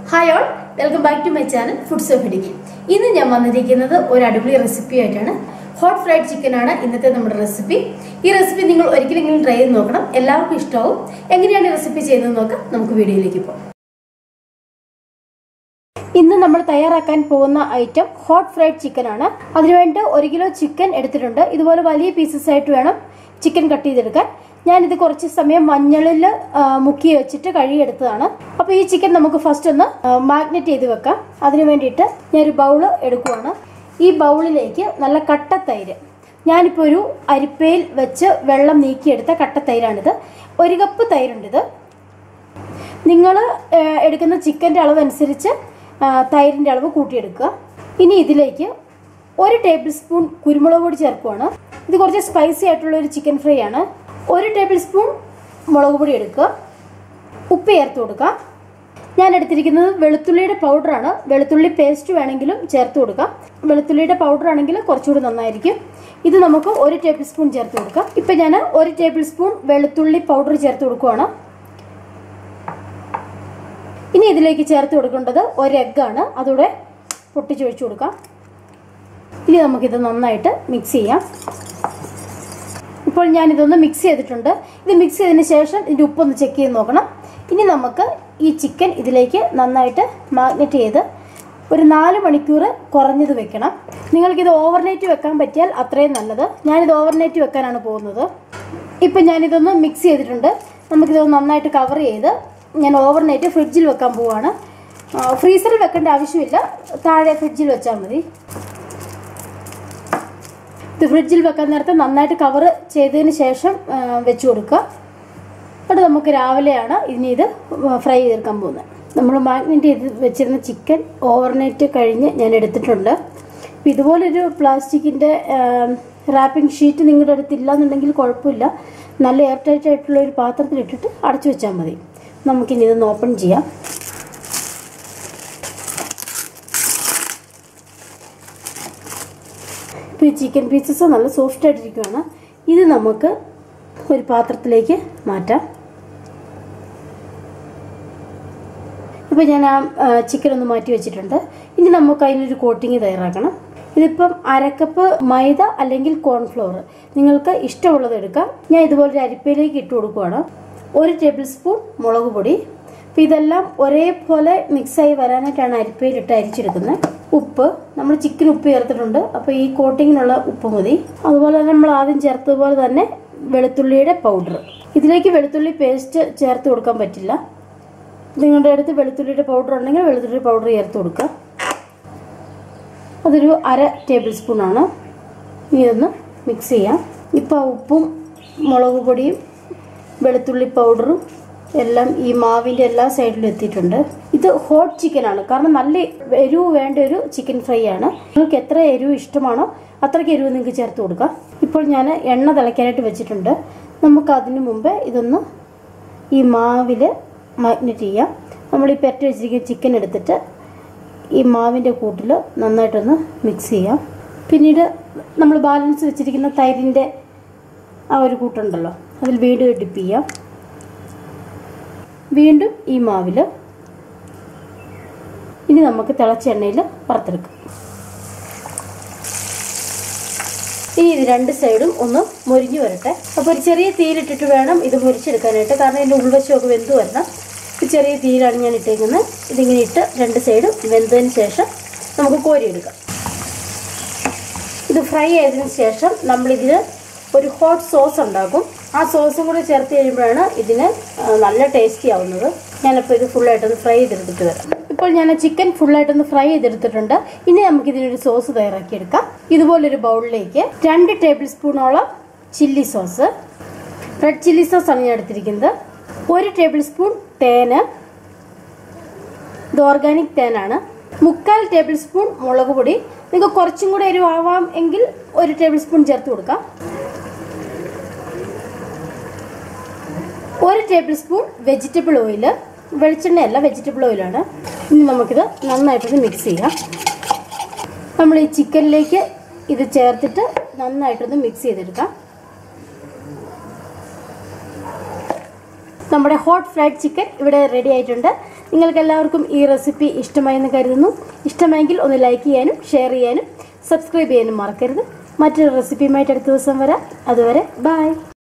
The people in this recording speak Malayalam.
hi all welcome back to my channel foods of Idukki ഇന്ന് ഞാൻ വന്നിരിക്കുന്നത് ഒരു അടിപൊളി റെസിപ്പി ആയിട്ടാണ് ഹോട്ട് ഫ്രൈഡ് ചിക്കൻ ആണ് ഇന്നത്തെ നമ്മുടെ റെസിപ്പി ഈ റെസിപ്പി നിങ്ങൾ ഒരിക്കലെങ്കിലും ട്രൈ ചെയ്ത് നോക്കണം എല്ലാവർക്കും ഇഷ്ടമാവും എങ്ങനെയാണ് ഈ റെസിപ്പി ചെയ്യുന്നത് നോക്കാം നമുക്ക് വീഡിയോയിലേക്ക് പോകാം ഇന്ന് നമ്മൾ തയ്യാറാക്കാൻ പോകുന്ന ഐറ്റം ഹോട്ട് ഫ്രൈഡ് ചിക്കൻ ആണ് അതിനുവേണ്ടി ഒരു കിലോ ചിക്കൻ എടുത്തിട്ടുണ്ട് ഇതുപോലെ വലിയ പീസസ് ആയിട്ട് വേണം ചിക്കൻ കട്ട് ചെയ്തെടുക്കാൻ ഞാനിത് കുറച്ച് സമയം മഞ്ഞളിൽ ആ, മുക്കി വെച്ചിട്ട് കഴുകിയെടുത്തതാണ് അപ്പോൾ ഈ ചിക്കൻ നമുക്ക് ഫസ്റ്റ് ഒന്ന് മാഗ്നറ്റ് ചെയ്ത് വെക്കാം അതിന് വേണ്ടിയിട്ട് ഞാനൊരു ബൗള് എടുക്കുവാണ് ഈ ബൗളിലേക്ക് നല്ല കട്ട തൈര് ഞാനിപ്പോൾ ഒരു അരിപ്പയിൽ വെച്ച് വെള്ളം നീക്കിയെടുത്ത കട്ട തൈരാണിത് ഒരു കപ്പ് തൈരുണ്ടിത് നിങ്ങൾ എടുക്കുന്ന ചിക്കൻ്റെ അളവ് അനുസരിച്ച് ആ, തൈരിൻ്റെ അളവ് കൂട്ടിയെടുക്കുക ഇനി ഇതിലേക്ക് ഒരു ടേബിൾ സ്പൂൺ കുരുമുളക് പൊടി ചേർക്കുവാണ് ഇത് കുറച്ച് സ്പൈസി ആയിട്ടുള്ള ഒരു ചിക്കൻ ഫ്രൈ ആണ് ഒരു ടേബിൾ സ്പൂൺ മുളക് പൊടി എടുക്കുക ഉപ്പ് ചേർത്ത് കൊടുക്കുക ഞാൻ എടുത്തിരിക്കുന്നത് വെളുത്തുള്ളിയുടെ പൗഡറാണ് വെളുത്തുള്ളി പേസ്റ്റ് വേണമെങ്കിലും ചേർത്ത് കൊടുക്കാം വെളുത്തുള്ളിയുടെ പൗഡർ ആണെങ്കിൽ കുറച്ചുകൂടി നന്നായിരിക്കും ഇത് നമുക്ക് ഒരു ടേബിൾ സ്പൂൺ ചേർത്ത് കൊടുക്കാം ഇപ്പം ഞാൻ ഒരു ടേബിൾ സ്പൂൺ വെളുത്തുള്ളി പൗഡർ ചേർത്ത് കൊടുക്കുവാണ് ഇനി ഇതിലേക്ക് ചേർത്ത് കൊടുക്കേണ്ടത് ഒരു എഗ്ഗാണ് അതുകൂടെ പൊട്ടിച്ചൊഴിച്ചു കൊടുക്കാം ഇനി നമുക്കിത് നന്നായിട്ട് മിക്സ് ചെയ്യാം ഇപ്പോൾ ഞാനിതൊന്ന് മിക്സ് ചെയ്തിട്ടുണ്ട് ഇത് മിക്സ് ചെയ്തതിന് ശേഷം ഇതിൻ്റെ ഉപ്പൊന്ന് ചെക്ക് ചെയ്ത് നോക്കണം ഇനി നമുക്ക് ഈ ചിക്കൻ ഇതിലേക്ക് നന്നായിട്ട് മാഗ്നറ്റ് ചെയ്ത് ഒരു നാല് മണിക്കൂർ കുറഞ്ഞത് വെക്കണം നിങ്ങൾക്കിത് ഓവർനൈറ്റ് വെക്കാൻ പറ്റിയാൽ അത്രയും നല്ലത് ഞാനിത് ഓവർനൈറ്റ് വെക്കാനാണ് പോകുന്നത് ഇപ്പം ഞാനിതൊന്ന് മിക്സ് ചെയ്തിട്ടുണ്ട് നമുക്കിത് നന്നായിട്ട് കവർ ചെയ്ത് ഞാൻ ഓവർനൈറ്റ് ഫ്രിഡ്ജിൽ വെക്കാൻ പോവാണ് ആ, ഫ്രീസറിൽ വെക്കേണ്ട ആവശ്യമില്ല താഴെ ഫ്രിഡ്ജിൽ വെച്ചാൽ മതി ഇത് ഫ്രിഡ്ജിൽ വെക്കാൻ നേരത്തെ നന്നായിട്ട് കവർ ചെയ്തതിന് ശേഷം ആ, വെച്ച് കൊടുക്കുക എന്നിട്ട് നമുക്ക് രാവിലെയാണ് ഇനി ഇത് ഫ്രൈ ചെയ്തെടുക്കാൻ പോകുന്നത് നമ്മൾ മാഗ്നറ്റ് ചെയ്ത് വെച്ചിരുന്ന ചിക്കൻ ഓവർനൈറ്റ് കഴിഞ്ഞ് ഞാൻ എടുത്തിട്ടുണ്ട് അപ്പോൾ ഇതുപോലൊരു പ്ലാസ്റ്റിക്കിൻ്റെ റാപ്പിംഗ് ഷീറ്റ് നിങ്ങളുടെ അടുത്ത് ഇല്ലാന്നുണ്ടെങ്കിൽ കുഴപ്പമില്ല നല്ല എയർ ടൈറ്റ് ആയിട്ടുള്ള ഒരു പാത്രത്തിലിട്ടിട്ട് അടച്ചു വെച്ചാൽ മതി നമുക്കിനി ഇതൊന്ന് ഓപ്പൺ ചെയ്യാം ഇപ്പോൾ ഈ ചിക്കൻ പീസസ് നല്ല സോഫ്റ്റ് ആയിട്ടിരിക്കുകയാണ് ഇത് നമുക്ക് ഒരു പാത്രത്തിലേക്ക് മാറ്റാം ഇപ്പോൾ ഞാൻ ആ ചിക്കൻ ഒന്ന് മാറ്റി വെച്ചിട്ടുണ്ട് ഇനി നമുക്ക് അതിനൊരു കോട്ടിങ് തയ്യാറാക്കണം ഇതിപ്പം അരക്കപ്പ് മൈദ അല്ലെങ്കിൽ കോൺഫ്ലോർ നിങ്ങൾക്ക് ഇഷ്ടമുള്ളത് എടുക്കാം ഞാൻ ഇതുപോലെ ഒരു അരിപ്പയിലേക്ക് ഇട്ട് കൊടുക്കുവാണ് ഒരു ടേബിൾ സ്പൂൺ മുളക് പൊടി അപ്പോൾ ഇതെല്ലാം ഒരേപോലെ മിക്സായി വരാനായിട്ടാണ് അരിപ്പയിലിട്ട് അരിച്ചെടുക്കുന്നത് ഉപ്പ് നമ്മൾ ചിക്കൻ ഉപ്പ് ചേർത്തിട്ടുണ്ട് അപ്പോൾ ഈ കോട്ടിങ്ങിനുള്ള ഉപ്പ് മതി അതുപോലെ തന്നെ നമ്മൾ ആദ്യം ചേർത്തതുപോലെ തന്നെ വെളുത്തുള്ളിയുടെ പൗഡർ ഇതിലേക്ക് വെളുത്തുള്ളി പേസ്റ്റ് ചേർത്ത് കൊടുക്കാൻ പറ്റില്ല നിങ്ങളുടെ അടുത്ത് വെളുത്തുള്ളിയുടെ പൗഡർ ഉണ്ടെങ്കിൽ വെളുത്തുള്ളി പൗഡർ ചേർത്ത് കൊടുക്കുക അതൊരു അര ടേബിൾ സ്പൂണാണ് ഇനി ഇതൊന്ന് മിക്സ് ചെയ്യാം ഇപ്പോൾ ഉപ്പും മുളക് പൊടിയും വെളുത്തുള്ളി പൗഡറും എല്ലാം ഈ മാവിൻ്റെ എല്ലാ സൈഡിലും എത്തിയിട്ടുണ്ട് ഇത് ഹോട്ട് ചിക്കൻ ആണ് കാരണം നല്ല എരിവ് വേണ്ട ഒരു ചിക്കൻ ഫ്രൈ ആണ് നിങ്ങൾക്ക് എത്ര എരിവ് ഇഷ്ടമാണോ അത്രയ്ക്ക് എരിവ് നിങ്ങൾക്ക് ചേർത്ത് കൊടുക്കാം ഇപ്പോൾ ഞാൻ എണ്ണ തിളയ്ക്കാനായിട്ട് വെച്ചിട്ടുണ്ട് നമുക്ക് അതിന് മുമ്പേ ഇതൊന്ന് ഈ മാവിൽ മാഗ്നറ്റ് ചെയ്യാം നമ്മൾ ഈ പെരട്ടി വെച്ചിരിക്കുന്ന ചിക്കൻ എടുത്തിട്ട് ഈ മാവിൻ്റെ കൂട്ടിൽ നന്നായിട്ടൊന്ന് മിക്സ് ചെയ്യാം പിന്നീട് നമ്മൾ ബാലൻസ് വെച്ചിരിക്കുന്ന തൈരിൻ്റെ ആ ഒരു കൂട്ടുണ്ടല്ലോ അതിൽ വീണ്ടും ഡിപ്പ് ചെയ്യാം വീണ്ടും ഈ മാവിൽ ഇനി നമുക്ക് തിളച്ച എണ്ണയിൽ വറുത്തെടുക്കാം ഇനി ഇത് രണ്ട് സൈഡും ഒന്ന് മൊരിഞ്ഞു വരട്ടെ അപ്പോൾ ഒരു ചെറിയ തീയിലിട്ടിട്ട് വേണം ഇത് മുരിച്ചെടുക്കാനായിട്ട് കാരണം ഇതിൻ്റെ ഉൾവശമൊക്കെ വെന്ത് വരണം ഈ ചെറിയ തീയിലാണ് ഞാൻ ഇട്ടേക്കുന്നത് ഇതിങ്ങനെ ഇട്ട് രണ്ട് സൈഡും വെന്തതിന് ശേഷം നമുക്ക് കോരിയെടുക്കാം ഇത് ഫ്രൈ ചെയ്തതിന് ശേഷം നമ്മളിതിന് ഒരു ഹോട്ട് സോസ് ഉണ്ടാക്കും ആ സോസും കൂടി ചേർത്ത് കഴിയുമ്പോഴാണ് ഇതിന് ആ, നല്ല ടേസ്റ്റി ആവുന്നത് ഞാനിപ്പോൾ ഇത് ഫുള്ളായിട്ടൊന്ന് ഫ്രൈ ചെയ്തെടുത്തിട്ട് വരാം ഇപ്പോൾ ഞാൻ ചിക്കൻ ഫുള്ളായിട്ടൊന്ന് ഫ്രൈ ചെയ്തെടുത്തിട്ടുണ്ട് ഇനി നമുക്ക് ഇതിനൊരു സോസ് തയ്യാറാക്കിയെടുക്കാം ഇതുപോലൊരു ബൗളിലേക്ക് രണ്ട് ടേബിൾ സ്പൂണോളം chilli sauce red chilli sauce ആണ് ഞാൻ എടുത്തിരിക്കുന്നത് ഒരു ടേബിൾ സ്പൂൺ തേന് ഇത് ഓർഗാനിക് തേനാണ് മുക്കാൽ ടേബിൾ സ്പൂൺ മുളക് പൊടി നിങ്ങൾക്ക് കുറച്ചും കൂടെ എരിവാവാം എങ്കിൽ ഒരു ടേബിൾ സ്പൂൺ ചേർത്ത് കൊടുക്കാം ഒരു ടേബിൾ സ്പൂൺ വെജിറ്റബിൾ ഓയിൽ വെളിച്ചെണ്ണയല്ല വെജിറ്റബിൾ ഓയിലാണ് ഇനി നമുക്കിത് നന്നായിട്ടൊന്ന് മിക്സ് ചെയ്യാം നമ്മൾ ഈ ചിക്കനിലേക്ക് ഇത് ചേർത്തിട്ട് നന്നായിട്ടൊന്ന് മിക്സ് ചെയ്തെടുക്കാം നമ്മുടെ ഹോട്ട് ഫ്രൈഡ് ചിക്കൻ ഇവിടെ റെഡി ആയിട്ടുണ്ട് നിങ്ങൾക്ക് എല്ലാവർക്കും ഈ റെസിപ്പി ഇഷ്ടമായെന്ന് കരുതുന്നു ഇഷ്ടമായെങ്കിൽ ഒന്ന് ലൈക്ക് ചെയ്യാനും ഷെയർ ചെയ്യാനും സബ്സ്ക്രൈബ് ചെയ്യാനും മറക്കരുത് മറ്റൊരു റെസിപ്പിയുമായിട്ട് അടുത്ത ദിവസം വരാം അതുവരെ ബൈ